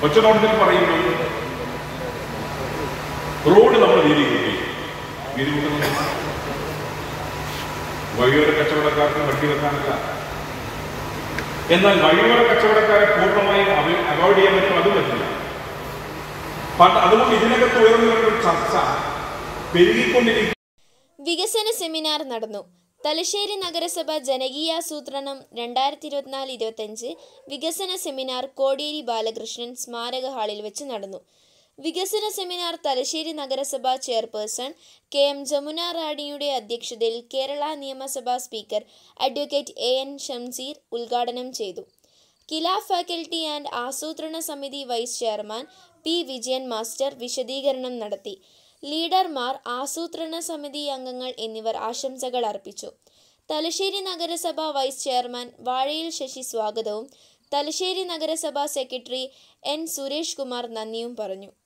ഒറ്റനോട്ടത്തിൽ പറയുമ്പോൾ റോഡ് നമ്മൾ വീതി കൂട്ടി വീതി കൂട്ടുന്നത് വഴിയോര കച്ചവടക്കാർക്ക് വണ്ടി വെക്കാനല്ല എന്നാൽ വഴിയോര കച്ചവടക്കാരെ പൂർണ്ണമായും അവോയ്ഡ് ചെയ്യാൻ പറ്റും അതും പറ്റില്ല പണ്ട് അതുകൊണ്ട് ഇതിനകത്ത് ഉയർന്നു വരുന്ന ഒരു ചർച്ച പെരുകിക്കൊണ്ടിരിക്കും വികസന സെമിനാർ നടന്നു തലശ്ശേരി നഗരസഭ ജനകീയാസൂത്രണം രണ്ടായിരത്തി ഇരുപത്തിനാല് ഇരുപത്തഞ്ച് വികസന സെമിനാർ കോടിയേരി ബാലകൃഷ്ണൻ സ്മാരക ഹാളിൽ വെച്ച് നടന്നു വികസന സെമിനാർ തലശ്ശേരി നഗരസഭ ചെയർപേഴ്സൺ കെ എം ജമുന റാണിയുടെ അധ്യക്ഷതയിൽ കേരള നിയമസഭാ speaker advocate A N Shamseer ഉദ്ഘാടനം ചെയ്തു കില ഫാക്കൽറ്റി ആൻഡ് ആസൂത്രണ സമിതി vice chairman P Vijayan master വിശദീകരണം നടത്തി ലീഡർമാർ ആസൂത്രണ സമിതി അംഗങ്ങൾ എന്നിവർ ആശംസകൾ അർപ്പിച്ചു തലശ്ശേരി നഗരസഭ വൈസ് ചെയർമാൻ വാഴയിൽ ശശി സ്വാഗതവും തലശ്ശേരി നഗരസഭാ സെക്രട്ടറി എൻ സുരേഷ് കുമാർ നന്ദിയും പറഞ്ഞു